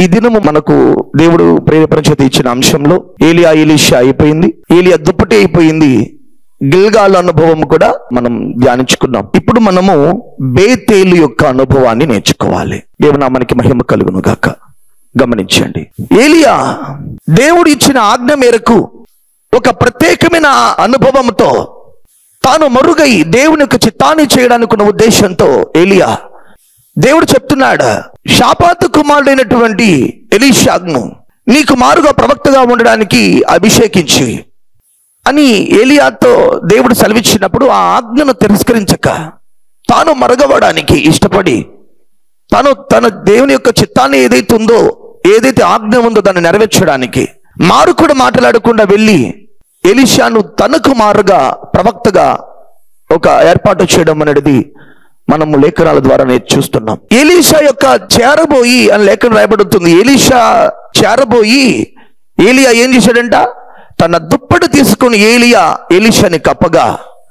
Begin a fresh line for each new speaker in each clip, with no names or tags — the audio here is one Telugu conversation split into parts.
ఈ దినము మనకు దేవుడు ప్రేరేపణ చేత ఇచ్చిన అంశంలో ఏలియా ఎలీషా అయిపోయింది ఏలియా దుప్పటి అయిపోయింది గిల్గాల్ అనుభవం కూడా మనం ధ్యానించుకున్నాం ఇప్పుడు మనము బేతేలు యొక్క అనుభవాన్ని నేర్చుకోవాలి దేవునామానికి మహిమ కలుగును గాక గమనించండి ఏలియా దేవుడు ఇచ్చిన ఆజ్ఞ మేరకు ఒక ప్రత్యేకమైన అనుభవంతో తాను మరుగై దేవుని యొక్క చిత్తాన్ని చేయడానికి ఉన్న ఉద్దేశంతో ఏలియా దేవుడు చెప్తున్నాడు షాపాతు కుమారుడైనటువంటి ఎలీషాగ్ను నీకు మారుగా ప్రవక్తగా ఉండడానికి అభిషేకించి అని ఏలియాతో దేవుడు సెలవిచ్చినప్పుడు ఆ ఆజ్ఞను తిరస్కరించక తాను మరగవడానికి ఇష్టపడి తాను తన దేవుని యొక్క చిత్తాన్ని ఏదైతే ఉందో ఏదైతే ఆజ్ఞ ఉందో దాన్ని నెరవేర్చడానికి మారు కూడా మాట్లాడకుండా వెళ్ళి ఎలిషాను తనకు మారుగా ప్రవక్తగా ఒక ఏర్పాటు చేయడం అనేది మనము లేఖనాల ద్వారా నేర్చు చూస్తున్నాం ఎలీషా యొక్క చేరబోయి అని లేఖనం రాయబడుతుంది ఎలీషా చేరబోయి ఏలియా ఏం చేశాడంట తన దుప్పటి తీసుకుని ఏలియా ఎలీషాని కప్పగా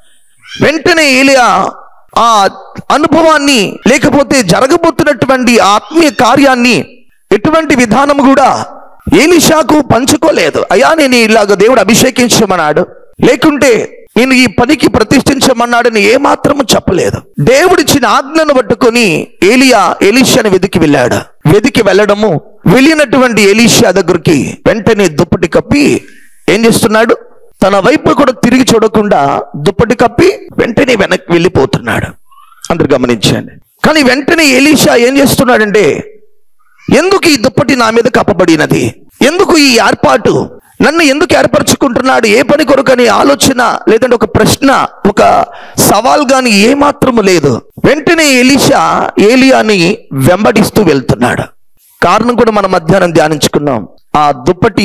వెంటనే ఏలియా ఆ అనుభవాన్ని లేకపోతే జరగబోతున్నటువంటి ఆ ఆత్మీయ కార్యాన్ని ఎటువంటి విధానం కూడా ఏలిషాకు పంచుకోలేదు అయ్యా నేను ఇలాగ దేవుడు అభిషేకించమన్నాడు లేకుంటే నేను ఈ పనికి ప్రతిష్ఠించమన్నాడని ఏమాత్రము చెప్పలేదు దేవుడిచ్చిన ఆజ్ఞను పట్టుకొని ఏలియా ఎలీషాని వెతికి వెళ్ళాడు వెతికి వెళ్ళడము వెళ్ళినటువంటి ఎలీషా దగ్గరికి వెంటనే దుప్పటి కప్పి ఏం చేస్తున్నాడు తన వైపు కూడా తిరిగి చూడకుండా దుప్పటి కప్పి వెంటనే వెనక్కి వెళ్ళిపోతున్నాడు అందరు గమనించండి కానీ వెంటనే ఎలీషా ఏం చేస్తున్నాడంటే ఎందుకు ఈ దుప్పటి నా మీద కప్పబడినది ఎందుకు ఈ ఏర్పాటు నన్ను ఎందుకు ఏర్పరచుకుంటున్నాడు ఏ పని కొరకని ఆలోచన లేదంటే ఒక ప్రశ్న ఒక సవాల్ గాని ఏమాత్రము లేదు వెంటనే ఎలీషా ఏలియాని వెంబడిస్తూ వెళ్తున్నాడు కారణం కూడా మనం మధ్యాహ్నం ధ్యానించుకున్నాం ఆ దుప్పటి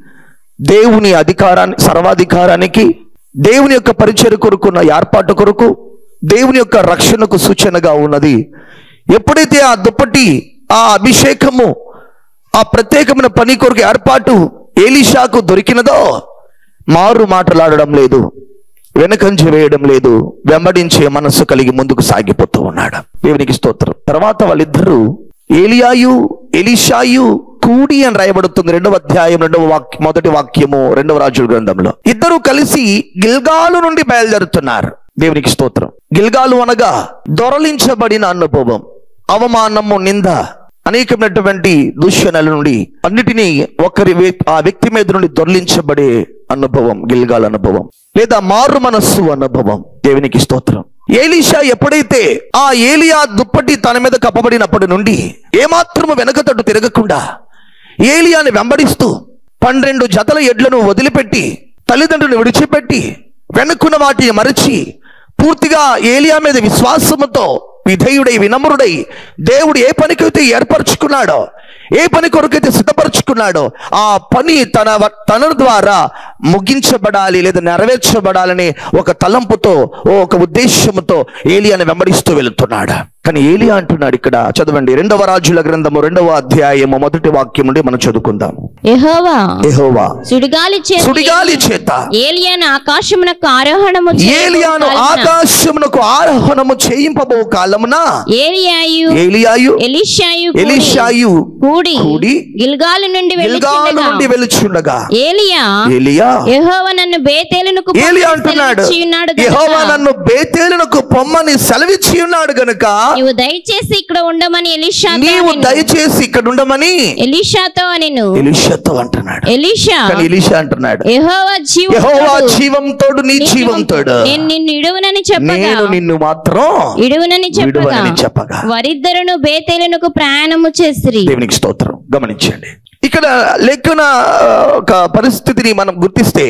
దేవుని అధికారాన్ని సర్వాధికారానికి దేవుని యొక్క పరిచయ కొరకున్న ఏర్పాటు కొరకు దేవుని యొక్క రక్షణకు సూచనగా ఉన్నది ఎప్పుడైతే ఆ దుప్పటి ఆ అభిషేకము ఆ ప్రత్యేకమైన పని కొరకు ఏర్పాటు ఏలిషాకు దొరికినదో మారు మాటలాడడం లేదు వెనకంజ వేయడం లేదు వెంబడించే మనస్సు కలిగి ముందుకు సాగిపోతూ ఉన్నాడు దేవునికి స్తోత్రం తర్వాత వాళ్ళిద్దరూ ఏలియాయు ఎలిషాయు కూడి అని రాయబడుతుంది రెండవ అధ్యాయం రెండవ వాక్య మొదటి వాక్యము రెండవ రాజుల గ్రంథంలో ఇద్దరు కలిసి గిల్గాలు నుండి బయలుదేరుతున్నారు దేవునికి స్తోత్రం గిల్గాలు అనగా దొరలించబడిన అనుభవం అవమానము నింద అనేకమైనటువంటి దూషణల నుండి అన్నిటినీ ఒకరి వ్య- ఆ వ్యక్తి మీద నుండి దొర్లించబడే అనుభవం గిల్గాల్ అనుభవం లేదా మారు మనస్సు అనుభవం దేవునికి స్తోత్రం ఏలీషా ఎప్పుడైతే ఆ ఏలియా దుప్పటి తన మీద కప్పబడినప్పటి నుండి ఏమాత్రము వెనకతట్టు తిరగకుండా ఏలియాని వెంబడిస్తూ పన్నెండు జతల ఎడ్లను వదిలిపెట్టి తల్లిదండ్రులను విడిచిపెట్టి వెనుక్కున్న వాటిని మరచి పూర్తిగా ఏలియా మీద విశ్వాసముతో విధేయుడై వినమ్రుడై దేవుడు ఏ పనికైతే ఏర్పరచుకున్నాడో ఏ పని కొరకైతే సిద్ధపరచుకున్నాడో ఆ పని తన వ- తన ద్వారా ముగించబడాలి లేదా నెరవేర్చబడాలని ఒక తలంపుతో ఓ ఒక ఉద్దేశముతో ఏలియాని వెంబడిస్తూ వెళుతున్నాడు కానీ ఏలియా అంటున్నాడు ఇక్కడ చదవండి రెండవ రాజుల గ్రంథము రెండవ అధ్యాయము మొదటి వాక్యం నుండి మనం చదువుకుందాం
యెహోవా
యెహోవా
సుడిగాలి చేత
సుడిగాలి చేత
ఏలియాను ఆకాశమునకు ఆరోహణము చేయబో
ఏలియాను
కాలమున
ఆకాశమునకు ఆరోహణము చేయింపబో కాలమున
ఏలియాయు
ఏలియాయు
ఎలిషాయు కూడి-
ఎలీషాయు
కూడి
కూడి
గిల్గాలు నుండి
గిల్గాలు
వెళ్ళుచుండగా
నుండి వెలుచుండగా
ఏలియా
ఏలియా
యెహోవా నన్ను బేతేలునకు
ఏలియా
పంపి
అంటున్నాడు
సెలవిచ్చి ఉన్నాడు గనుక
యెహోవా నన్ను బేతేలునకు పొమ్మని సెలవిచ్చి ఉన్నాడు గనుక
నీవు దయచేసి ఇక్కడ ఉండమని ఎలీషాతో
నీవు
అనెను.
దయచేసి ఇక్కడ ఉండమని
ఎలీషాతో నేను
ఎలీషాతో అంటున్నాడు
ఎలీషా
కానీ ఎలీషా అంటున్నాడు
యెహోవా
యెహోవా
జీవం
జీవంతోడు నీ జీవంతోడు
నేను నిన్ను ఇడువునని చెప్పగా
నేను నిన్ను మాత్రం
ఇడువునని చెప్పగా
విడువనని చెప్పగా
వారిద్దరును బేతేలునకు ప్రయాణము చేసిరి
దేవునికి స్తోత్రం గమనించండి ఇక్కడ లెక్కన ఆ, ఒక పరిస్థితిని మనం గుర్తిస్తే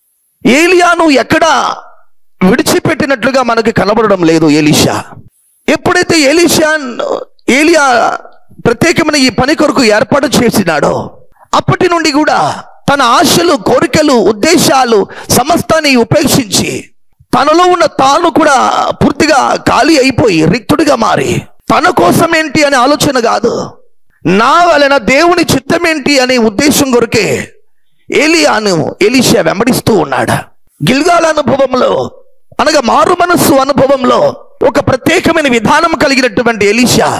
ఏలియాను ఎక్కడ విడిచిపెట్టినట్లుగా మనకి కనబడడం లేదు ఏలిషా ఎప్పుడైతే ఏలిషా ఏలియా ప్రత్యేకమైన ఈ పని కొరకు ఏర్పాటు చేసినాడో అప్పటి నుండి కూడా తన ఆశలు కోరికలు ఉద్దేశాలు సమస్తాన్ని ఉపేక్షించి తనలో ఉన్న తాను కూడా పూర్తిగా ఖాళీ అయిపోయి రిక్తుడిగా మారి తన కోసం ఏంటి అనే ఆలోచన కాదు నా వలన దేవుని చిత్తం ఏంటి అనే ఉద్దేశం కొరకే ఏలియాను ఎలీషా వెంబడిస్తూ ఉన్నాడు గిల్గాల అనుభవంలో అనగా మారు మనస్సు అనుభవంలో ఒక ప్రత్యేకమైన విధానం కలిగినటువంటి ఎలీషా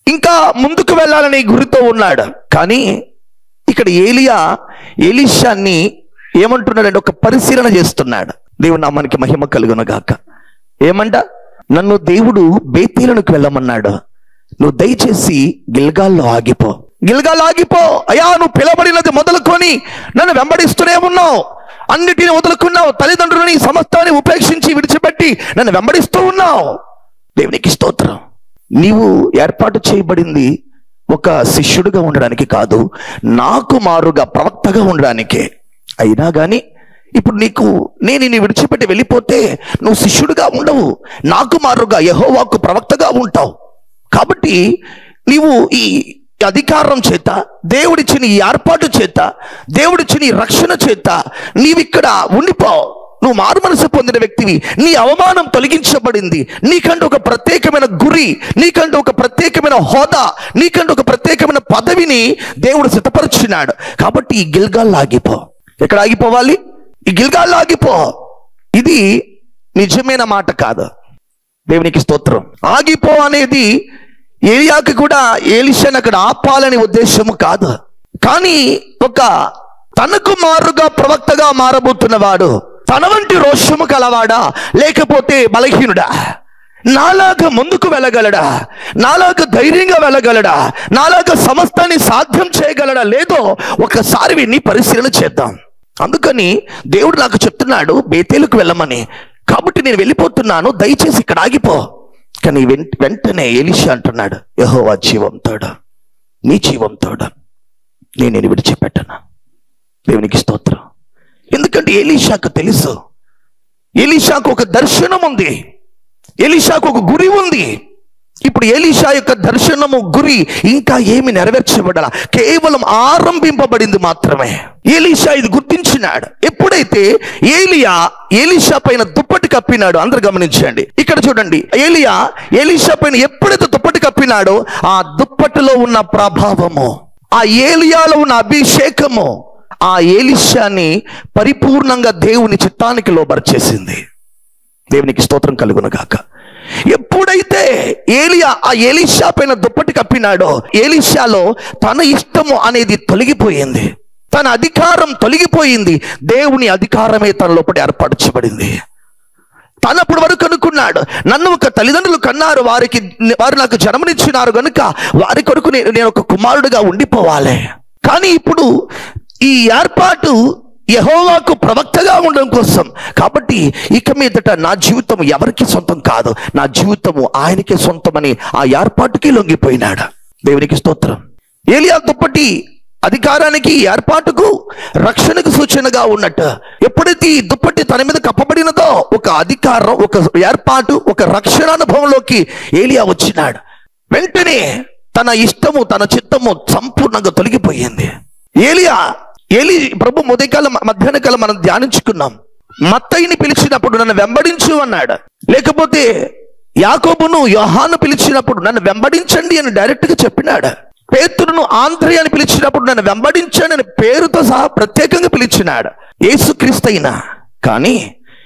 ఇంకా ముందుకు వెళ్ళాలని గురితో ఉన్నాడు కానీ ఇక్కడ ఏలియా ఎలీషాన్ని ఏమంటున్నాడంటే ఒక పరిశీలన చేస్తున్నాడు దేవుడు నామానికి మహిమ కలుగును గాక ఏమంట నన్ను దేవుడు బేతీలకు వెళ్ళమన్నాడు నువ్వు దయచేసి గిల్గాల్లో ఆగిపో గిల్గాల్లో ఆగిపో అయ్యా నువ్వు పిలబడినది మొదలుకొని నన్ను వెంబడిస్తూనే ఉన్నావు అన్నిటిని వదులుకున్నావు తల్లిదండ్రులని సమస్తాన్ని ఉపేక్షించి విడిచిపెట్టి నన్ను వెంబడిస్తూ ఉన్నావు దేవునికి స్తోత్రం నీవు ఏర్పాటు చేయబడింది ఒక శిష్యుడిగా ఉండడానికి కాదు నాకు మారుగా ప్రవక్తగా ఉండడానికే అయినా గాని ఇప్పుడు నీకు నేను నీ విడిచిపెట్టి వెళ్ళిపోతే నువ్వు శిష్యుడిగా ఉండవు నాకు మారుగా యహోవాకు ప్రవక్తగా ఉంటావు కాబట్టి నీవు ఈ అధికారం చేత దేవుడిచ్చిన ఈ ఏర్పాటు చేత దేవుడిచ్చిన ఈ రక్షణ చేత నీవిక్కడ ఉండిపో నువ్వు మారు మనసు పొందిన వ్యక్తివి నీ అవమానం తొలగించబడింది నీకంటూ ఒక ప్రత్యేకమైన గురి నీకంటూ ఒక ప్రత్యేకమైన హోదా నీకంటూ ఒక ప్రత్యేకమైన పదవిని దేవుడు సిద్ధపరుచున్నాడు కాబట్టి ఈ గిల్గాల్లో ఆగిపో ఎక్కడ ఆగిపోవాలి ఈ గిల్గాల్లో ఆగిపో ఇది నిజమైన మాట కాదు దేవునికి స్తోత్రం ఆగిపో అనేది ఏలియాకి కూడా ఏలిషాని అక్కడ ఆపాలని ఉద్దేశము కాదు కానీ ఒక తనకు మారుగా ప్రవక్తగా మారబోతున్నవాడు తన వంటి రోషము కలవాడా లేకపోతే బలహీనుడా నాలాగా ముందుకు వెళ్ళగలడా నాలాగా ధైర్యంగా వెళ్ళగలడా నాలాగా సమస్తాన్ని సాధ్యం చేయగలడా లేదో ఒకసారి విని పరిశీలన చేద్దాం అందుకని దేవుడు నాకు చెప్తున్నాడు బేతేలకు వెళ్ళమని కాబట్టి నేను వెళ్ళిపోతున్నాను దయచేసి ఇక్కడ ఆగిపో కానీ వెంట వెంటనే ఎలిషా అంటున్నాడు యహోవా జీవంతోడా నీ జీవంతోడా నేను నేను విడిచిపెట్టను దేవునికి స్తోత్రం ఎందుకంటే ఎలీషాకు తెలుసు ఎలీషాకు ఒక దర్శనం ఉంది ఎలీషాకు ఒక గురి ఉంది ఇప్పుడు ఎలీషా యొక్క దర్శనము గురి ఇంకా ఏమి నెరవేర్చబడాల కేవలం ఆరంభింపబడింది మాత్రమే ఎలీషా ఇది గుర్తించినాడు ఎప్పుడైతే ఏలియా ఎలీషా పైన దుప్పటి కప్పినాడు అందరు గమనించండి ఇక్కడ చూడండి ఏలియా ఎలీషా పైన ఎప్పుడైతే దుప్పటి కప్పినాడో ఆ దుప్పటిలో ఉన్న ప్రభావము ఆ ఏలియాలో ఉన్న అభిషేకము ఆ ఏలిషాని పరిపూర్ణంగా దేవుని చిత్తానికి లోబరిచేసింది దేవునికి స్తోత్రం కలుగును గాక ఎప్పుడైతే ఏలియా ఆ ఎలీషా పైన దుప్పటి కప్పినాడో ఎలీషాలో తన ఇష్టము అనేది తొలగిపోయింది తన అధికారం తొలగిపోయింది దేవుని అధికారమే తన లోపల ఏర్పరచబడింది తను అప్పటి వరకు అనుకున్నాడు నన్ను ఒక తల్లిదండ్రులు కన్నారు వారికి వారు నాకు జన్మనిచ్చినారు కనుక వారి కొరకు నేను నేను ఒక కుమారుడుగా ఉండిపోవాలి కానీ ఇప్పుడు ఈ ఏర్పాటు యహోవాకు ప్రవక్తగా ఉండడం కోసం కాబట్టి ఇక మీదట నా జీవితం ఎవరికి సొంతం కాదు నా జీవితము ఆయనకే సొంతమని ఆ ఏర్పాటుకి లొంగిపోయినాడు దేవునికి స్తోత్రం ఏలియా దుప్పటి అధికారానికి ఏర్పాటుకు రక్షణకు సూచనగా ఉన్నట్టు ఎప్పుడైతే ఈ దుప్పటి తన మీద కప్పబడినదో ఒక అధికారం ఒక ఏర్పాటు ఒక రక్షణ అనుభవంలోకి ఏలియా వచ్చినాడు వెంటనే తన ఇష్టము తన చిత్తము సంపూర్ణంగా తొలగిపోయింది ఏలియా ఏలి ప్రభు ఉదయకాలం మధ్యాహ్న కాలం మనం ధ్యానించుకున్నాం మత్తయిని పిలిచినప్పుడు నన్ను వెంబడించు అన్నాడు లేకపోతే యాకోబును యోహాను పిలిచినప్పుడు నన్ను వెంబడించండి అని డైరెక్ట్ గా చెప్పినాడు పేతురును ఆంధ్రయ అని పిలిచినప్పుడు నన్ను వెంబడించండి అని పేరుతో సహా ప్రత్యేకంగా పిలిచినాడు యేసుక్రీస్తు అయినా కానీ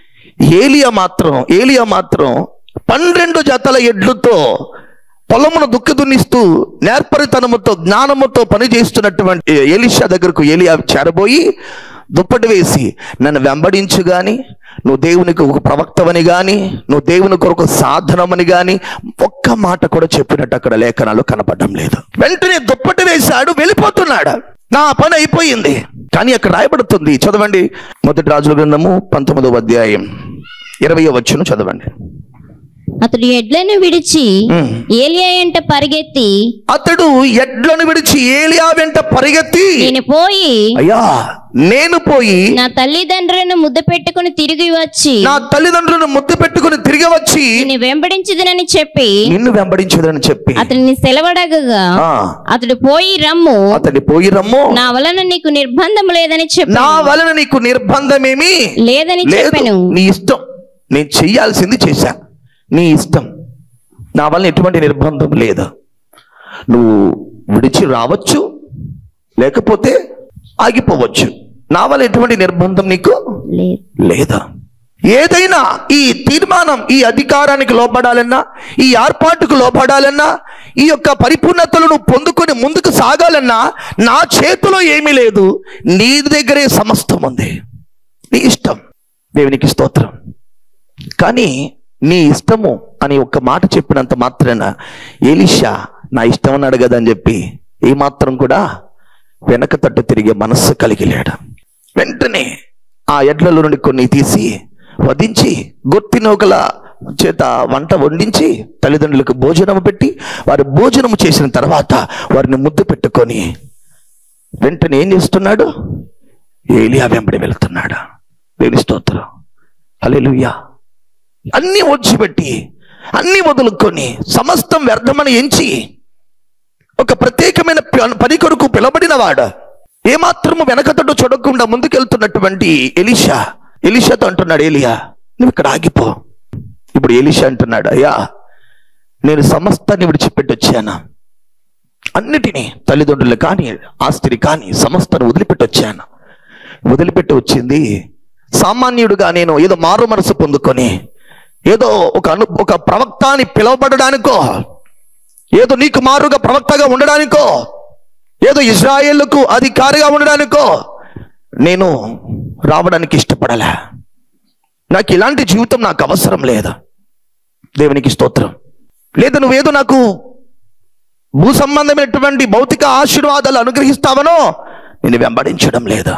ఏలియా మాత్రం ఏలియా మాత్రం పన్నెండు జతల ఎడ్లతో పొలమును దుక్కి దున్నిస్తూ నేర్పరితనముతో జ్ఞానముతో పనిచేస్తున్నటువంటి ఎలిషా దగ్గరకు ఏలియా చేరబోయి దుప్పటి వేసి నన్ను వెంబడించు గాని నువ్వు దేవునికి ఒక ప్రవక్తవని గాని నువ్వు దేవుని కొరకు సాధనమని గాని ఒక్క మాట కూడా చెప్పినట్టు అక్కడ లేఖనాలు కనపడడం లేదు వెంటనే దుప్పటి వేశాడు వెళ్ళిపోతున్నాడు నా పని అయిపోయింది కానీ అక్కడ రాయబడుతుంది చదవండి మొదటి రాజుల గ్రంథము పంతొమ్మిదవ అధ్యాయం ఇరవై వచ్చును చదవండి
అతడు ఎడ్లను విడిచి
ఉమ్.
ఏలియా ఎంట పరిగెత్తి
అతడు ఎడ్లను విడిచి ఏలియా వెంట పరిగెత్తి
నేను పోయి
అయ్యా నేను పోయి
నా తల్లిదండ్రులను ముద్ద పెట్టుకుని తిరిగి వచ్చి
నా తల్లిదండ్రులను ముద్దు పెట్టుకుని తిరిగి వచ్చి
నేను వెంబడించదునని చెప్పి
నిన్ను వెంబడించదని చెప్పి
అతనిని సెలవడగగా
ఆ,
అతడు పోయి రమ్ము
అతడి పోయి రమ్ము
నా వలన నీకు నిర్బంధం లేదని చెప్పి
నా వలన నీకు నిర్బంధమేమి
లేదని
లేదు
చెప్పాను
నీ ఇష్టం నేను చెయ్యాల్సింది చేశా నీ ఇష్టం నా వలన ఎటువంటి నిర్బంధం లేదు నువ్వు విడిచి రావచ్చు లేకపోతే ఆగిపోవచ్చు నా వల్ల ఎటువంటి నిర్బంధం నీకు
లేదు
లేదా ఏదైనా ఈ తీర్మానం ఈ అధికారానికి లోపడాలన్నా ఈ ఏర్పాటుకు లోపడాలన్నా ఈ యొక్క పరిపూర్ణతలను పొందుకొని ముందుకు సాగాలన్నా నా చేతిలో ఏమీ లేదు నీ దగ్గరే సమస్తం ఉంది నీ ఇష్టం దేవునికి స్తోత్రం కానీ నీ ఇష్టము అని ఒక్క మాట చెప్పినంత మాత్రాన ఏలిషా నా ఇష్టం అన్నాడు కదా అని చెప్పి ఏమాత్రం కూడా వెనక తట్టు తిరిగే మనస్సు కలిగి లేడు వెంటనే ఆ ఎడ్లలో నుండి కొన్ని తీసి వధించి గొత్తి నౌకల చేత వంట వండించి తల్లిదండ్రులకు భోజనం పెట్టి వారు భోజనం చేసిన తర్వాత వారిని ముద్దు పెట్టుకొని వెంటనే ఏం చేస్తున్నాడు ఏలియా వెంబడి వెళ్తున్నాడు దేవుని స్తోత్రం హల్లెలూయా అన్ని ఓడ్చిపెట్టి అన్ని వదులుకొని సమస్తం వ్యర్థమని ఎంచి ఒక ప్రత్యేకమైన ప- పని కొరకు పిలబడిన వాడు ఏమాత్రము వెనకతడు చూడకుండా ముందుకెళ్తున్నటువంటి ఎలిషా ఎలిషాతో అంటున్నాడు ఏలియా నువ్వు ఇక్కడ ఆగిపో ఇప్పుడు ఎలిషా అంటున్నాడు అయ్యా నేను సమస్తాన్ని విడిచిపెట్టి వచ్చాను అన్నిటినీ తల్లిదండ్రులు కానీ ఆస్తిని కానీ సమస్తాన్ని వదిలిపెట్టి వచ్చాను వదిలిపెట్టి వచ్చింది సామాన్యుడుగా నేను ఏదో మారు మనసు పొందుకొని ఏదో ఒక అను ఒక ప్రవక్త అని పిలువబడడానికో ఏదో నీకు మారుగా ప్రవక్తగా ఉండడానికో ఏదో ఇజ్రాయేళ్లకు అధికారిగా ఉండడానికో నేను రావడానికి ఇష్టపడలే నాకు ఇలాంటి జీవితం నాకు అవసరం లేదు దేవునికి స్తోత్రం లేదా నువ్వేదో నాకు భూ సంబంధమైనటువంటి భౌతిక ఆశీర్వాదాలు అనుగ్రహిస్తావనో నేను వెంబడించడం లేదా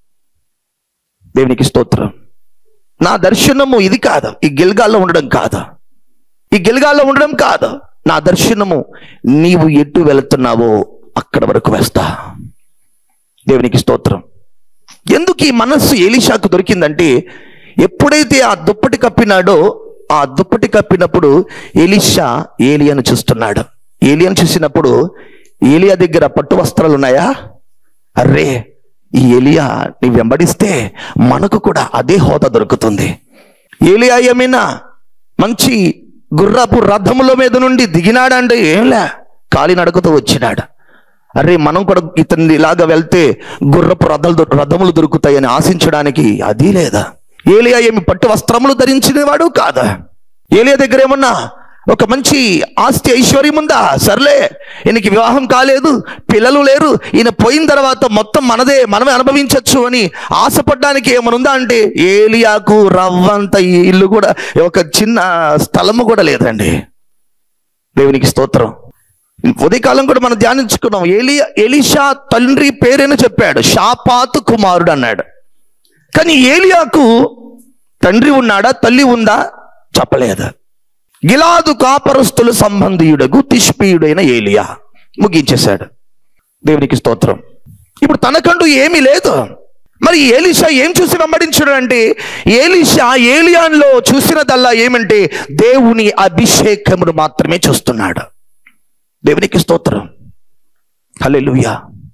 దేవునికి స్తోత్రం నా దర్శనము ఇది కాదు ఈ గిల్గాల్లో ఉండడం కాదు ఈ గిల్గాల్లో ఉండడం కాదు నా దర్శనము నీవు ఎటు వెళుతున్నావో అక్కడ వరకు వేస్తా దేవునికి స్తోత్రం ఎందుకు ఈ మనస్సు ఎలీషాకు దొరికిందంటే ఎప్పుడైతే ఆ దుప్పటి కప్పినాడో ఆ దుప్పటి కప్పినప్పుడు ఎలీషా ఏలియాను చూస్తున్నాడు ఏలియాను చూసినప్పుడు ఏలియా దగ్గర పట్టు వస్త్రాలు ఉన్నాయా అర్రే ఈ ఏలియా నీ వెంబడిస్తే మనకు కూడా అదే హోదా దొరుకుతుంది ఏలియా ఏమైనా మంచి గుర్రపు రథముల మీద నుండి దిగినాడంటే ఏంలే కాలి నడకతో వచ్చినాడు అరే మనం కూడా ఇతన్ని ఇలాగా వెళ్తే గుర్రపు రథాలు దొ- రథములు దొరుకుతాయని ఆశించడానికి అది లేదా ఏలియా ఏమి పట్టు వస్త్రములు ధరించినవాడు కాదా ఏలియా దగ్గర ఏమన్నా ఒక మంచి ఆస్తి ఐశ్వర్యం ఉందా సర్లే ఈయనకి వివాహం కాలేదు పిల్లలు లేరు ఈయన పోయిన తర్వాత మొత్తం మనదే మనమే అనుభవించవచ్చు అని ఆశపడడానికి ఏమనుందా అంటే ఏలియాకు రవ్వంత ఈ ఇల్లు కూడా ఒక చిన్న స్థలము కూడా లేదండి దేవునికి స్తోత్రం ఉదయకాలం కూడా మనం ధ్యానించుకున్నాం ఏలియా ఎలిషా తండ్రి పేరేను చెప్పాడు షాపాతు కుమారుడు అన్నాడు కానీ ఏలియాకు తండ్రి ఉన్నాడా తల్లి ఉందా చెప్పలేదు గిలాదు కాపరస్తుల సంబంధీయుడకు తిష్పీయుడైన ఏలియా ముగించేశాడు దేవునికి స్తోత్రం ఇప్పుడు తనకంటూ ఏమీ లేదు మరి ఏలిషా ఏం చూసి వెంబడించాడు అంటే ఏలిషా ఏలియాన్లో చూసినదల్లా ఏమంటే దేవుని అభిషేకమును మాత్రమే చూస్తున్నాడు దేవునికి స్తోత్రం హల్లెలూయా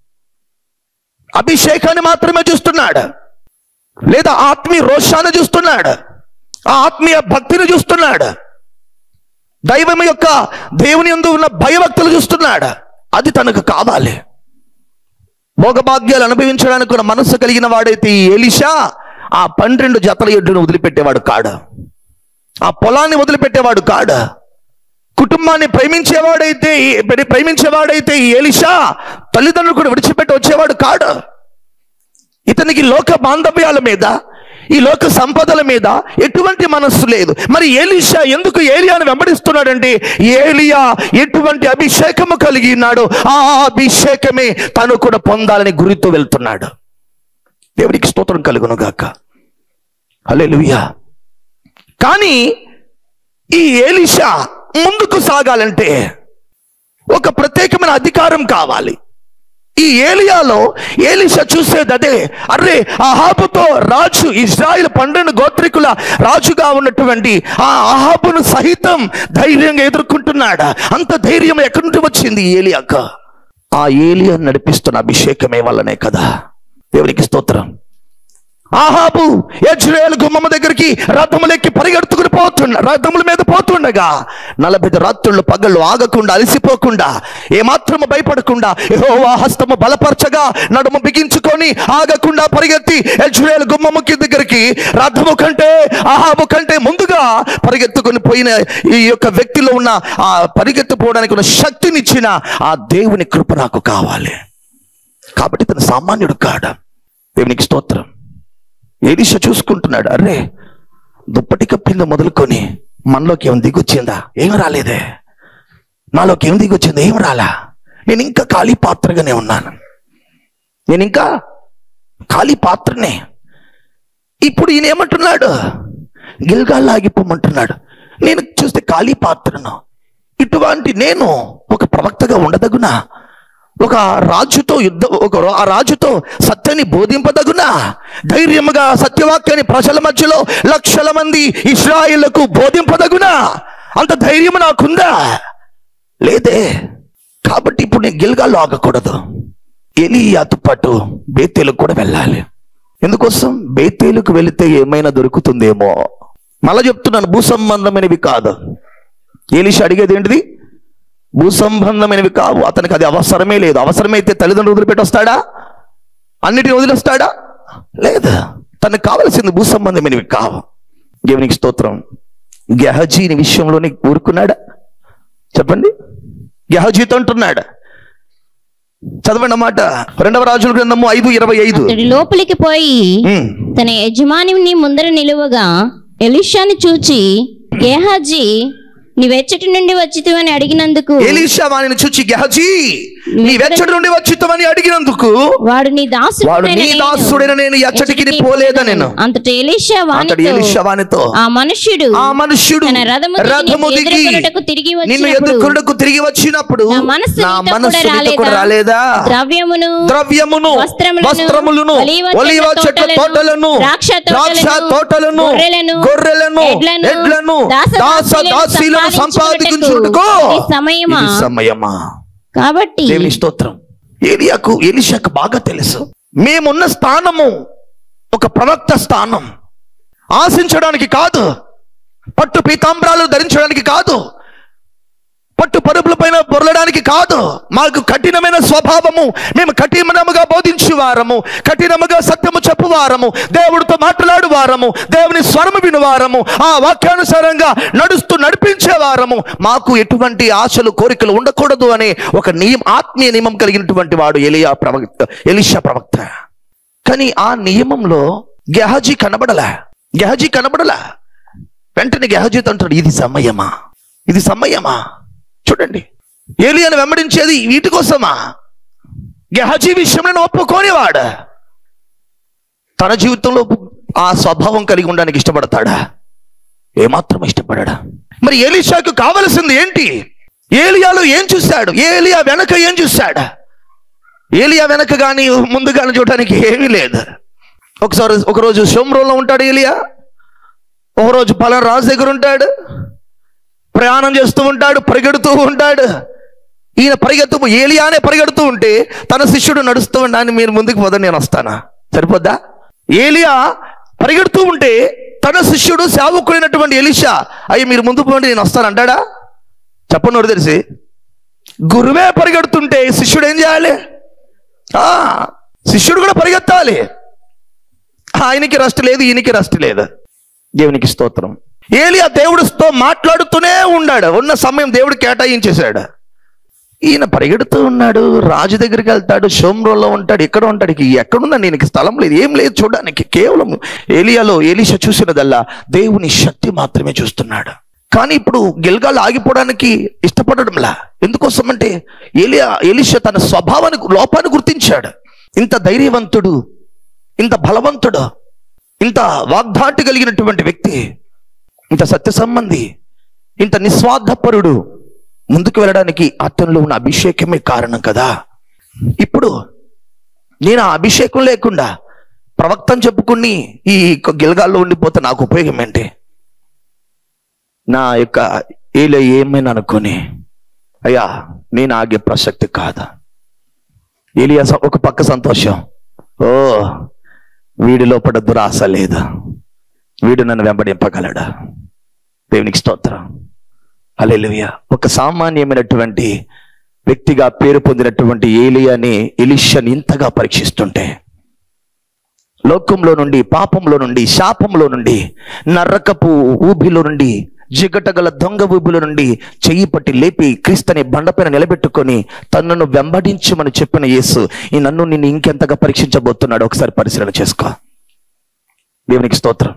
అభిషేకాన్ని మాత్రమే చూస్తున్నాడు లేదా ఆత్మీయ రోషాన్ని చూస్తున్నాడు ఆ ఆత్మీయ భక్తిని చూస్తున్నాడు దైవం యొక్క దేవుని యందు ఉన్న భయభక్తులు చూస్తున్నాడు అది తనకు కావాలి భోగభాగ్యాలు అనుభవించడానికి కూడా మనస్సు కలిగిన వాడైతే ఈ ఎలిషా ఆ పన్నెండు జతల ఎడ్డును వదిలిపెట్టేవాడు కాడు ఆ పొలాన్ని వదిలిపెట్టేవాడు కాడు కుటుంబాన్ని ప్రేమించేవాడైతే ఈ- ప్రే- ప్రేమించేవాడైతే ఈ ఎలిషా తల్లిదండ్రులు కూడా విడిచిపెట్టి వచ్చేవాడు కాడు ఇతనికి లోక బాంధవ్యాల మీద ఈ లోక సంపదల మీద ఎటువంటి మనస్సు లేదు మరి ఏలిషా ఎందుకు ఏలియాను వెంబడిస్తున్నాడంటే ఏలియా ఎటువంటి అభిషేకము కలిగి ఉన్నాడు ఆ అభిషేకమే తను కూడా పొందాలని గురితో వెళ్తున్నాడు దేవునికి స్తోత్రం కలుగును గాక హల్లెలూయా కానీ ఈ ఏలిషా ముందుకు సాగాలంటే ఒక ప్రత్యేకమైన అధికారం కావాలి ఈ ఏలియాలో ఏలిషా చూసేది అదే అర్రే అహాబుతో రాజు ఇజ్రాయిల్ పన్నెండు గోత్రికుల రాజుగా ఉన్నటువంటి ఆ అహాబును సహితం ధైర్యంగా ఎదుర్కొంటున్నాడా అంత ధైర్యం ఎక్కడి నుండి వచ్చింది ఈ ఏలియాక ఆ ఏలియా నడిపిస్తున్న అభిషేకమే వల్లనే కదా దేవునికి స్తోత్రం ఆహాబు యజ్రేల్ గుమ్మమ్మ దగ్గరికి రథములెక్కి పరిగెడుతుకుని పోతుండ రథముల మీద పోతుండగా నలభై రాత్రులు పగళ్ళు ఆగకుండా అలసిపోకుండా ఏమాత్రము భయపడకుండా యెహోవా హస్తము బలపరచగా నడుము బిగించుకొని ఆగకుండా పరిగెత్తి యజ్రేల్ గుమ్మమ్మకి దగ్గరికి రథము కంటే ఆహాబు కంటే ముందుగా పరిగెత్తుకొని పోయిన ఈ యొక్క వ్యక్తిలో ఉన్న ఆ పరిగెత్తుపోవడానికి ఉన్న శక్తినిచ్చిన ఆ దేవుని కృప నాకు కావాలి కాబట్టి తన సామాన్యుడు కాడ దేవునికి స్తోత్రం ఏలిషా చూసుకుంటున్నాడు అరే దుప్పటి కప్పింది మొదలుకొని మనలోకి ఏం దిగొచ్చిందా ఏం రాలేదే నాలోకి ఏం దిగొచ్చింది ఏం రాలా నేను ఇంకా ఖాళీ పాత్రగానే ఉన్నాను నేను ఇంకా ఖాళీ పాత్రనే ఇప్పుడు ఈయన ఏమంటున్నాడు గిల్గాల్ ఆగిపోమంటున్నాడు నేను చూస్తే ఖాళీ పాత్రను ఇటువంటి నేను ఒక ప్రవక్తగా ఉండదగునా ఒక రాజుతో యుద్ధ ఒక రా- ఆ రాజుతో సత్యాన్ని బోధింపదగునా ధైర్యముగా సత్యవాక్యాన్ని ప్రజల మధ్యలో లక్షల మంది ఇస్రాయిళ్లకు బోధింపదగునా అంత ధైర్యం నాకుందా లేదే కాబట్టి ఇప్పుడు నేను గిల్గాల్లో ఆగకూడదు ఎలియాతో పాటు బేతేలకు కూడా వెళ్ళాలి ఎందుకోసం బేతేలుకు వెళితే ఏమైనా దొరుకుతుందేమో మళ్ళా చెప్తున్నాను భూ సంబంధమైనవి కాదు ఏలిష అడిగేది ఏంటిది భూ సంబంధమైనవి కావు అతనికి అది అవసరమే లేదు అవసరమైతే తల్లిదండ్రులు వదిలిపెట్టి వస్తాడా అన్నిటిని వదిలేస్తాడా లేదు తనకు కావలసింది భూ సంబంధమైనవి కావు దేవునికి స్తోత్రం గెహజీని విషయంలోనే ఊరుకున్నాడా చెప్పండి గెహజీతో అంటున్నాడు చదవండి అన్నమాట రెండవ రాజుల గ్రంథము ఐదు ఇరవై ఐదు
అతడి లోపలికి పోయి
ఉమ్.
తన యజమానిని ముందర నిలువగా ఎలిషాని చూచి గేహాజీ నీవెచ్చటి నుండి వచ్చితివని అడిగినందుకు
ఎలీషా వానిని చూచి గెహజీ నీ వెచ్చడి నుండి వచ్చితమని అడిగినందుకు
వాడు నీ దాసుడు
వాడు నీ దాసుడైన నేను ఎచ్చటికి పోలేదా నేను
అంతట ఎలీషా
అంతటి
వానితో
ఎలీషా వానితో
ఆ మనుష్యుడు
ఆ మనుష్యుడు
తన రథము దిగి
రథము
నిన్ను
దిగి
ఎదుర్కొనుటకు తిరిగి
నిన్ను
వచ్చినప్పుడు
ఎదుర్కొండకు తిరిగి వచ్చినప్పుడు
నా మనస్సు
నా
నీతో
మనస్సు
కూడా
నీతో కూడా
రాలేదా?
రాలేదా
ద్రవ్యమును
ద్రవ్యమును
వస్త్రములను,
వస్త్రములను
ఒలీవ
ఒలీవ
చెట్ల
చెట్ల తోటలను
ద్రాక్ష
ద్రాక్ష
తోటలను,
తోటలను
గొర్రెలను,
గొర్రెలను
ఎడ్లను,
ఎడ్లను
దాస
దాస
దాసీలను
దాసీలను సంపాదించుటకు
ఇది సమయమా?
ఇది సమయమా
కాబట్టి
దేవుని స్తోత్రం ఏలియాకు ఎలిషాకు బాగా తెలుసు మేమున్న స్థానము ఒక ప్రవక్త స్థానం ఆశించడానికి కాదు పట్టు పీతాంబరాలు ధరించడానికి కాదు పట్టు పరుపుల పైన బొరలడానికి కాదు మాకు కఠినమైన స్వభావము మేము కఠినముగా బోధించు వారము కఠినముగా సత్యము చెప్పువారము దేవుడితో మాట్లాడు వారము దేవుని స్వరము వినువారము ఆ వాక్యానుసారంగా నడుస్తూ నడిపించే వారము మాకు ఎటువంటి ఆశలు కోరికలు ఉండకూడదు అనే ఒక నియమ ఆత్మీయ నియమం కలిగినటువంటి వాడు ఎలియా ప్రవక్త ఎలిషా ప్రవక్త కానీ ఆ నియమంలో గెహజీ కనబడలా గెహజీ కనబడలా వెంటనే గెహజీతో అంటాడు ఇది సమయమా ఇది సమయమా చూడండి ఏలియాను వెంబడించేది వీటి కోసమా గెహజీ విషయంలో ఒప్పుకోనివాడు తన జీవితంలో ఆ స్వభావం కలిగి ఉండడానికి ఇష్టపడతాడా ఏమాత్రం ఇష్టపడాడా మరి ఏలిషాకు కావలసింది ఏంటి ఏలియాలో ఏం చూశాడు ఏలియా వెనక ఏం చూశాడు ఏలియా వెనక కానీ ముందు కానీ చూడడానికి ఏమీ లేదు ఒకసారి ఒకరోజు షోమ్రోలో ఉంటాడు ఏలియా ఒకరోజు పలానా రాజు దగ్గర ఉంటాడు ప్రయాణం చేస్తూ ఉంటాడు పరిగెడుతూ ఉంటాడు ఈయన పరిగెత్తు ఏలియానే పరిగెడుతూ ఉంటే తన శిష్యుడు నడుస్తూ ఉండాలని మీరు ముందుకు పోదా నేను వస్తానా సరిపోద్దా ఏలియా పరిగెడుతూ ఉంటే తన శిష్యుడు సేవకుడైనటువంటి ఎలిషా అయ్యి మీరు ముందు పోండి నేను వస్తాను అంటాడా చెప్పండి ఎవరు తెలిసి గురువే పరిగెడుతుంటే శిష్యుడు ఏం చేయాలి ఆ, శిష్యుడు కూడా పరిగెత్తాలి ఆయనకి రెస్ట్ లేదు ఈయనకి రెస్ట్ లేదు దేవునికి స్తోత్రం ఏలియా దేవుడితో మాట్లాడుతూనే ఉన్నాడు ఉన్న సమయం దేవుడు కేటాయించేశాడు ఈయన పరిగెడుతూ ఉన్నాడు రాజు దగ్గరికి వెళ్తాడు షోమ్రోలో ఉంటాడు ఎక్కడ ఉంటాడు ఇక ఎక్కడున్నా నేను స్థలం లేదు ఏం లేదు చూడడానికి కేవలం ఏలియాలో ఏలిషా చూసినదల్లా దేవుని శక్తి మాత్రమే చూస్తున్నాడు కానీ ఇప్పుడు గిల్గాలు ఆగిపోవడానికి ఇష్టపడడంలా ఎందుకోసం అంటే ఏలియా ఎలిషా తన స్వభావాన్ని లోపాన్ని గుర్తించాడు ఇంత ధైర్యవంతుడు ఇంత బలవంతుడు ఇంత వాగ్దాటి కలిగినటువంటి వ్యక్తి ఇంత సత్య సంబంధి ఇంత నిస్వార్థపరుడు ముందుకు వెళ్ళడానికి అతనిలో ఉన్న అభిషేకమే కారణం కదా ఇప్పుడు నేను ఆ అభిషేకం లేకుండా ప్రవక్తను చెప్పుకుని ఈ గిలగాల్లో ఉండిపోతే నాకు ఉపయోగం ఏంటి నా యొక్క ఏలో ఏమైనా అనుకొని అయ్యా నేను ఆగే ప్రసక్తి కాదు ఏలియా స- ఒక పక్క సంతోషం ఓ వీడి లోపల దురాశ లేదు వీడు నన్ను వెంబడింపగలడా దేవునికి స్తోత్రం హల్లెలూయా ఒక సామాన్యమైనటువంటి వ్యక్తిగా పేరు పొందినటువంటి ఏలియాని ఎలిషని ఇంతగా పరీక్షిస్తుంటే లోకంలో నుండి పాపంలో నుండి శాపంలో నుండి నరకపు ఊబిలో నుండి జిగటగల దొంగ ఊబిలో నుండి చెయ్యి పట్టి లేపి క్రీస్తుని బండపైన నిలబెట్టుకొని తనను వెంబడించమని చెప్పిన యేసు ఈ నన్ను నిన్ను ఇంకెంతగా పరీక్షించబోతున్నాడు ఒకసారి పరిశీలన చేసుకో దేవునికి స్తోత్రం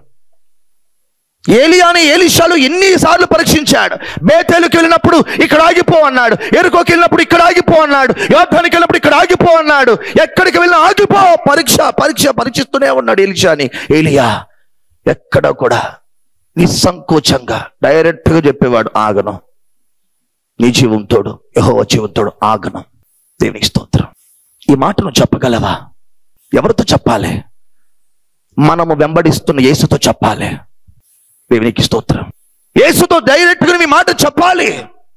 ఏలియాని ఏలిషాలు ఎన్నిసార్లు పరీక్షించాడు బేతేలుకి వెళ్ళినప్పుడు ఇక్కడ ఆగిపో అన్నాడు ఎరుకోకి వెళ్ళినప్పుడు ఇక్కడ ఆగిపో అన్నాడు యోధానికి వెళ్ళినప్పుడు ఇక్కడ ఆగిపో అన్నాడు ఎక్కడికి వెళ్ళినా ఆగిపో పరీక్ష పరీక్ష పరీక్షిస్తూనే ఉన్నాడు ఏలిషాని ఏలియా ఎక్కడ కూడా నిస్సంకోచంగా డైరెక్ట్ గా చెప్పేవాడు ఆగను నీ జీవంతోడు యహోవ జీవంతోడు ఆగను దేవునికి స్తోత్రం ఈ మాట నువ్వు చెప్పగలవా ఎవరితో చెప్పాలి మనము వెంబడిస్తున్న యేసుతో చెప్పాలి దేవునికి స్తోత్రం యేసుతో డైరెక్ట్ గా మీ మాట చెప్పాలి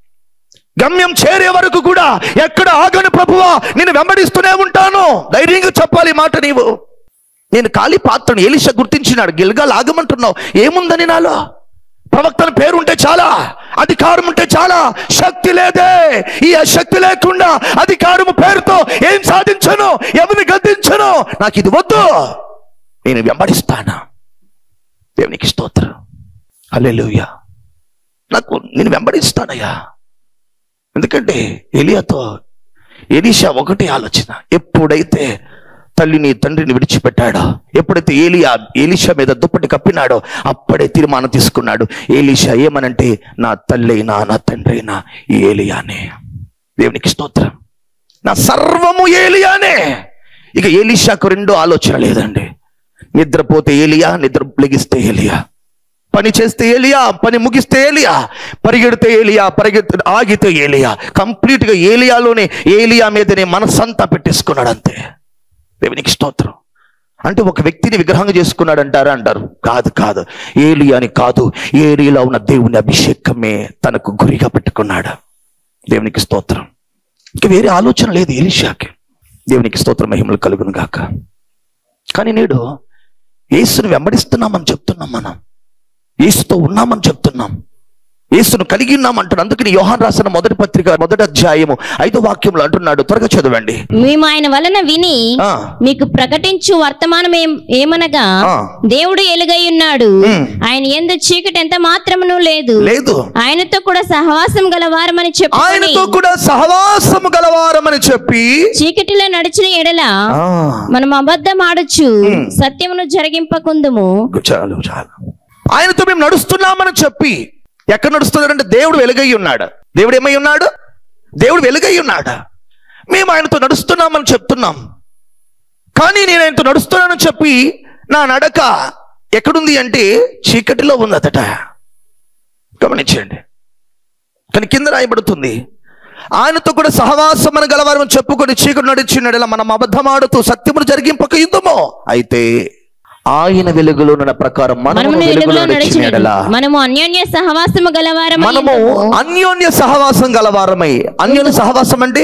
గమ్యం చేరే వరకు కూడా ఎక్కడ ఆగను ప్రభువా నేను వెంబడిస్తూనే ఉంటాను ధైర్యంగా చెప్పాలి ఈ మాట నీవు నేను ఖాళీ పాత్రను ఎలిష గుర్తించినాడు గిల్గాల్ ఆగమంటున్నావు ఏముందని నాలో ప్రవక్తన పేరు ఉంటే చాలా అధికారం ఉంటే చాలా శక్తి లేదే ఈ శక్తి లేకుండా అధికారము పేరుతో ఏం సాధించను ఎవరిని గద్దించను నాకు ఇది వద్దు నేను వెంబడిస్తానా దేవునికి స్తోత్రం హల్లెలూయా నాకు నేను వెంబడిస్తానయ్యా ఎందుకంటే ఎలియాతో ఎలీషా ఒకటి ఆలోచన ఎప్పుడైతే తల్లిని తండ్రిని విడిచిపెట్టాడో ఎప్పుడైతే ఏలియా ఎలీషా మీద దుప్పటి కప్పినాడో అప్పుడే తీర్మానం తీసుకున్నాడు ఏలీషా ఏమనంటే నా తల్లైనా నా తండ్రైనా ఈ ఏలియానే దేవునికి స్తోత్రం నా సర్వము ఏలియానే ఇక ఏలీషాకు రెండో ఆలోచన లేదండి నిద్రపోతే ఏలియా నిద్ర లెగిస్తే ఏలియా పని చేస్తే ఏలియా పని ముగిస్తే ఏలియా పరిగెడితే ఏలియా పరిగెత్త ఆగితే ఏలియా కంప్లీట్ గా ఏలియాలోనే ఏలియా మీదనే మనసంతా పెట్టేసుకున్నాడు అంతే దేవునికి స్తోత్రం అంటే ఒక వ్యక్తిని విగ్రహంగా చేసుకున్నాడు అంటారా అంటారు కాదు కాదు ఏలియాని కాదు ఏలియాలో ఉన్న దేవుని అభిషేకమే తనకు గురిగా పెట్టుకున్నాడు దేవునికి స్తోత్రం ఇంక వేరే ఆలోచన లేదు ఎలిషాకి దేవునికి స్తోత్రం మహిమలు కలుగును గాక కానీ నేడు యేసును వెంబడిస్తున్నామని చెప్తున్నాం మనం యేసుతో ఉన్నామని చెప్తున్నాం యేసును కలిగి ఉన్నాం అంటున్నాడు అందుకని యోహాన్ రాసిన మొదటి పత్రిక మొదటి అధ్యాయము ఐదో వాక్యంలో అంటున్నాడు త్వరగా చదవండి
మేము ఆయన వలన విని
ఆ.
మీకు ప్రకటించు వర్తమానం ఏం- ఏమనగా
ఆ.
దేవుడు ఎలుగై ఉన్నాడు
ఉమ్. ఆయన
ఆయన ఎందు చీకటి ఎంత మాత్రమును లేదు
లేదు
ఆయనతో కూడా సహవాసం గలవారమని చెప్పుకొని
ఆయనతో కూడా సహవాసము గలవారమని చెప్పి
చీకటిలో నడిచిన ఎడల
ఆ,
మనం అబద్ధం ఆడచ్చు సత్యమును జరిగింపకుందుము
చాలు చాలు ఆయనతో మేము నడుస్తున్నామని చెప్పి ఎక్కడ నడుస్తున్నాడంటే దేవుడు వెలుగై ఉన్నాడు దేవుడు ఏమై ఉన్నాడు దేవుడు వెలుగై ఉన్నాడు మేము ఆయనతో నడుస్తున్నామని చెప్తున్నాం కానీ నేను ఆయనతో నడుస్తున్నానని చెప్పి నా నడక ఎక్కడుంది అంటే చీకటిలో ఉందట గమనించండి కానీ కింద రాయబడుతుంది ఆయనతో కూడా సహవాసం అని గలవారని చెప్పుకొని చీకటి నడిచినడలా మనం అబద్ధమాడుతూ సత్యమును జరిగింపక యుద్ధమో అయితే ఆయన వెలుగులో ఉన్న ప్రకారం మనము
మనము
వెలుగులో
వెలుగులో
నడిచిన
నడిచిన
ఎడల
మనము అన్యోన్య సహవాసము గలవారమై
మనము
ఉందుము.
అన్యోన్య సహవాసం గలవారమై అన్యోన్య సహవాసం అంటే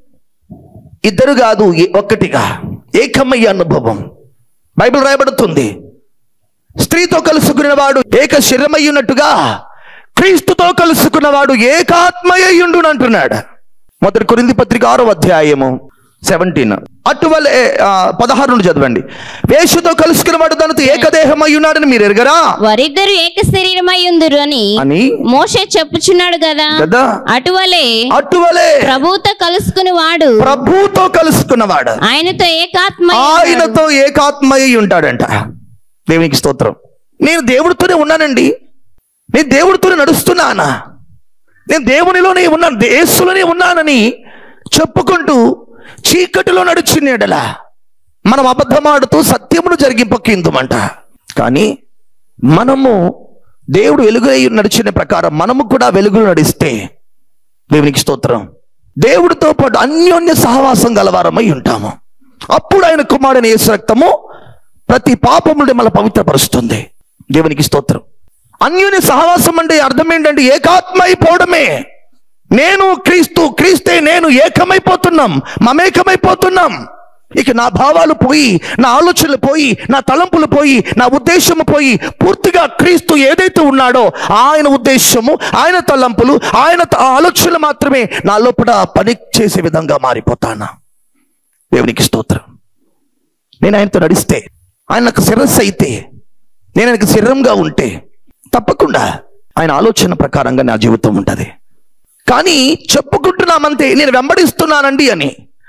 ఇద్దరు కాదు ఏ- ఒక్కటిగా ఏకమయ్య అనుభవం బైబిల్ రాయబడుతుంది స్త్రీతో కలుసుకునేవాడు ఏక శరీరమై ఉన్నట్టుగా క్రీస్తుతో కలుసుకున్నవాడు ఏకాత్మయ్యుండు అంటున్నాడు మొదటి కొరింది పత్రిక ఆరో అధ్యాయము సెవెంటీన్ అటువలే ఆ, పదహారు నుండి చదవండి వేషుతో కలుసుకున్నవాడు దానితో ఏకదేహమై ఉన్నాడని మీరు ఎరగరా
వారిద్దరు ఏక శరీరమై ఉందురు అని
అని
మోషే చెప్పుచున్నాడు కదా
కదా
అటువలే
అటువలే
ప్రభువుతో కలుసుకుని వాడు
ప్రభుతో కలుసుకున్నవాడు
ఆయనతో ఏకాత్మ
ఆయనతో ఏకాత్మయ్యి ఉంటాడంట దేవునికి స్తోత్రం నేను దేవుడితోనే ఉన్నానండి నేను దేవుడితోనే నడుస్తున్నానా నేను దేవునిలోనే ఉన్నాను దేశంలోనే ఉన్నానని చెప్పుకుంటూ చీకటిలో నడిచినేడలా మనం అబద్ధమాడుతూ సత్యమును జరిగింపకిందుమంట కానీ మనము దేవుడు వెలుగు నడిచిన ప్రకారం మనము కూడా వెలుగులు నడిస్తే దేవునికి స్తోత్రం దేవుడితో పాటు అన్యోన్య సహవాసం గలవారమై ఉంటాము అప్పుడు ఆయన కుమారుని యేసు రక్తము ప్రతి పాపం నుండి మన పవిత్రపరుస్తుంది దేవునికి స్తోత్రం అన్యోన్య సహవాసం అంటే అర్థం ఏంటంటే ఏకాత్మ అయిపోవడమే నేను క్రీస్తు క్రీస్తే నేను ఏకమైపోతున్నాం మమేకమైపోతున్నాం ఇక నా భావాలు పోయి నా ఆలోచనలు పోయి నా తలంపులు పోయి నా ఉద్దేశము పోయి పూర్తిగా క్రీస్తు ఏదైతే ఉన్నాడో ఆయన ఉద్దేశము ఆయన తలంపులు ఆయన త- ఆలోచనలు మాత్రమే నా లోపల పని చేసే విధంగా మారిపోతానా దేవునికి స్తోత్రం నేను ఆయనతో నడిస్తే ఆయన నాకు శిరస్సు అయితే నేను ఆయనకు శరీరంగా ఉంటే తప్పకుండా ఆయన ఆలోచన ప్రకారంగా నా జీవితం ఉంటుంది కానీ చెప్పుకుంటున్నామంతే నేను వెంబడిస్తున్నానండి అని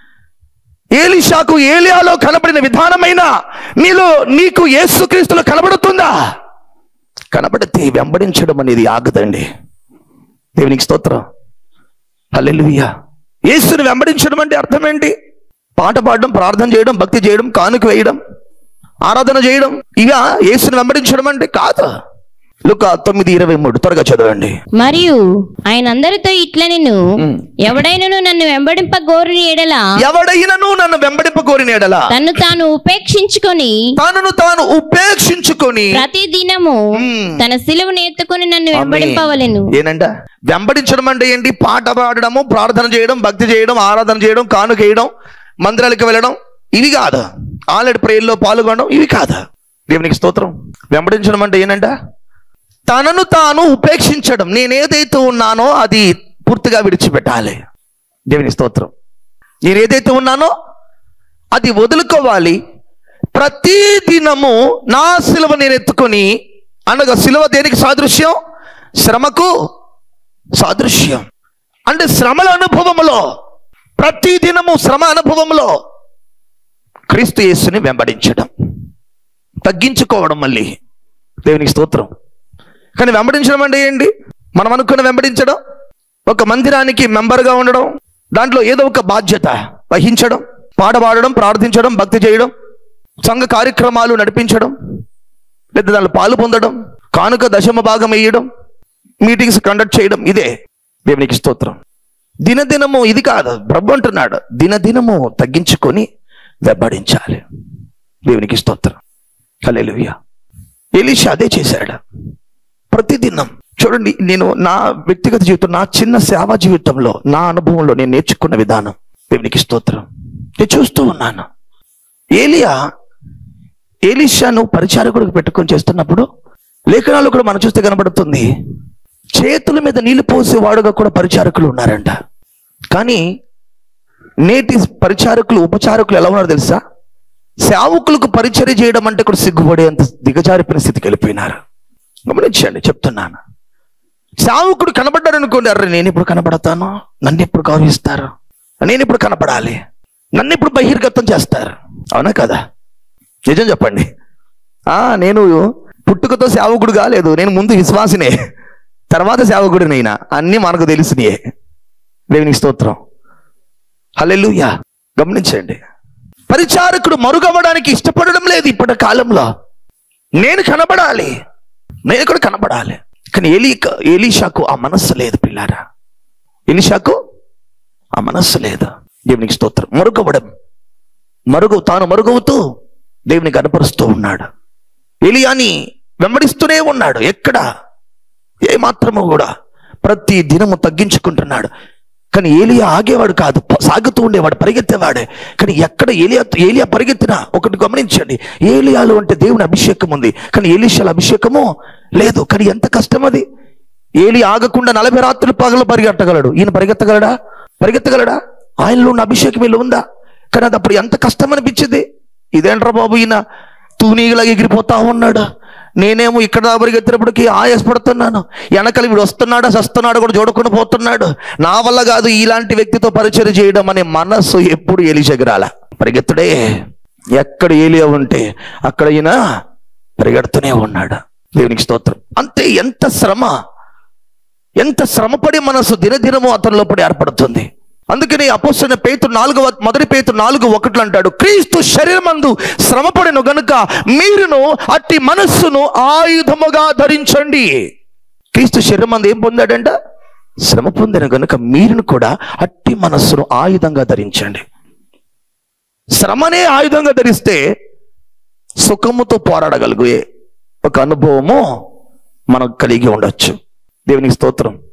ఏలిషాకు ఏలియాలో కనబడిన విధానమైన నీలో నీకు యేసుక్రీస్తులో కనబడుతుందా కనబడితే వెంబడించడం అనేది ఆగదండి దేవునికి స్తోత్రం హల్లెలూయా యేసుని వెంబడించడం అంటే అర్థం ఏంటి పాట పాడడం ప్రార్థన చేయడం భక్తి చేయడం కానుక వేయడం ఆరాధన చేయడం ఇవా యేసుని వెంబడించడం అంటే కాదు లుక తొమ్మిది ఇరవై మూడు త్వరగా చదవండి
మరియు ఆయన అందరితో ఇట్ల నేను
ఉమ్.
ఎవడైనను నన్ను వెంబడింప గోరుని ఎడల
ఎవడైనను నన్ను వెంబడింప కోరినేడలా
తన్ను తాను ఉపేక్షించుకొని
తనను తాను ఉపేక్షించుకొని
ప్రతి దినము
ఉమ్.
తన సిలువను ఎత్తుకొని నన్ను వెంబడింపవలెను
ఏనంట వెంబడించడం అంటే ఏంటి పాట పాడడము ప్రార్థన చేయడం భక్తి చేయడం ఆరాధన చేయడం కానుక వేయడం మందిరాలకు వెళ్ళడం ఇవి కాదు ఆల్రెడీ ప్రేయర్లో పాల్గొనడం ఇవి కాదు దేవునికి స్తోత్రం వెంబడించడం అంటే ఏంటంట తనను తాను ఉపేక్షించడం నేను ఏదైతే ఉన్నానో అది పూర్తిగా విడిచిపెట్టాలి దేవుని స్తోత్రం నేను ఏదైతే ఉన్నానో అది వదులుకోవాలి ప్రతి దినము నా సిలువ నేను ఎత్తుకొని అనగా సిలువ దేనికి సాదృశ్యం శ్రమకు సాదృశ్యం అంటే శ్రమల అనుభవములో ప్రతి దినము శ్రమ అనుభవంలో క్రీస్తు యేసుని వెంబడించడం తగ్గించుకోవడం మళ్ళీ దేవునికి స్తోత్రం కానీ వెంబడించడం అంటే ఏంటి మనం అనుకున్న వెంబడించడం ఒక మందిరానికి మెంబర్గా ఉండడం దాంట్లో ఏదో ఒక బాధ్యత వహించడం పాట పాడడం ప్రార్థించడం భక్తి చేయడం సంఘ కార్యక్రమాలు నడిపించడం లేదా దానిలో పాలు పొందడం కానుక దశమ భాగం వేయడం మీటింగ్స్ కండక్ట్ చేయడం ఇదే దేవునికి స్తోత్రం దినదినము ఇది కాదు ప్రభు అంటున్నాడు దినదినము తగ్గించుకొని వెంబడించాలి దేవునికి స్తోత్రం హల్లెలూయా ఎలీషా అదే చేశాడు ప్రతిదినం చూడండి నేను నా వ్యక్తిగత జీవితం నా చిన్న సేవా జీవితంలో నా అనుభవంలో నేను నేర్చుకున్న విధానం దేవునికి స్తోత్రం నేను చూస్తూ ఉన్నాను ఏలియా ఏలిషాను పరిచారకుడికి పెట్టుకొని చేస్తున్నప్పుడు లేఖనాలు కూడా మనం చూస్తే కనబడుతుంది చేతుల మీద నీళ్లు పోసేవాడుగా కూడా పరిచారకులు ఉన్నారంట కానీ నేటి పరిచారకులు ఉపచారకులు ఎలా ఉన్నారు తెలుసా సేవకులకు పరిచర్య చేయడం అంటే కూడా సిగ్గుపడేంత దిగజారిపోయిన స్థితికి వెళ్ళిపోయినారు గమనించండి చెప్తున్నాను సేవకుడు కనబడ్డాడు అనుకోండి అర్రే నేను ఇప్పుడు కనబడతాను నన్ను ఎప్పుడు గౌరవిస్తారు నేను ఇప్పుడు కనపడాలి నన్ను ఇప్పుడు బహిర్గతం చేస్తారు అవునా కదా నిజం చెప్పండి ఆ నేను పుట్టుకతో సేవకుడు కాలేదు నేను ముందు విశ్వాసినే తర్వాత సేవకుడినైనా అన్నీ మనకు తెలిసినయే దేవునికి స్తోత్రం హల్లెలూయా గమనించండి పరిచారకుడు మరుగవ్వడానికి ఇష్టపడడం లేదు ఇప్పటి కాలంలో నేను కనబడాలి నేను కూడా కనబడాలి కానీ ఎలీ ఎలీషాకు ఆ మనస్సు లేదు పిల్లారా ఎలీషాకు ఆ మనస్సు లేదు దేవునికి స్తోత్రం మరుగవ్వడం మరుగు తాను మరుగవుతూ దేవుని కనపరుస్తూ ఉన్నాడు ఎలియాని వెంబడిస్తూనే ఉన్నాడు ఎక్కడ ఏ మాత్రము కూడా ప్రతి దినము తగ్గించుకుంటున్నాడు కానీ ఏలియా ఆగేవాడు కాదు ప- సాగుతూ ఉండేవాడు పరిగెత్తేవాడే కానీ ఎక్కడ ఏలియా ఏలియా పరిగెత్తినా ఒకటి గమనించండి ఏలియాలో అంటే దేవుని అభిషేకం ఉంది కానీ ఏలిషాల అభిషేకము లేదు కానీ ఎంత కష్టం అది ఏలి ఆగకుండా నలభై రాత్రులు పగలు పరిగెత్తగలడు ఈయన పరిగెత్తగలడా పరిగెత్తగలడా ఆయనలో ఉన్న అభిషేకం వీళ్ళు ఉందా కానీ అది అప్పుడు ఎంత కష్టం అనిపించింది ఇదేంట్రా బాబు ఈయన తూనీగలా ఎగిరిపోతా ఉన్నాడు నేనేమో ఇక్కడ దాకా పరిగెత్తినప్పటికీ ఆయాసపడుతున్నాను వెనకలు వీడు వస్తున్నాడా సస్తున్నాడు కూడా చూడకుండా పోతున్నాడు నా వల్ల కాదు ఇలాంటి వ్యక్తితో పరిచయం చేయడం అనే మనస్సు ఎప్పుడు ఎలిచెగరాల పరిగెత్తుడే ఎక్కడ ఏలియా ఉంటే అక్కడ ఈయన పరిగెడుతూనే ఉన్నాడు దేవునికి స్తోత్రం అంతే ఎంత శ్రమ ఎంత శ్రమపడి మనసు దినదినము అతని లోపల ఏర్పడుతుంది అందుకని అపోస్తున్న పేతు నాలుగు మొదటి పేతు నాలుగు ఒకట్లు అంటాడు క్రీస్తు శరీరమందు శ్రమపడిన గనుక మీరును అట్టి మనస్సును ఆయుధముగా ధరించండి క్రీస్తు శరీరమందు ఏం పొందాడంట శ్రమ పొందిన గనుక మీరును కూడా అట్టి మనస్సును ఆయుధంగా ధరించండి శ్రమనే ఆయుధంగా ధరిస్తే సుఖముతో పోరాడగలిగే ఒక అనుభవము మనకు కలిగి ఉండొచ్చు దేవునికి స్తోత్రం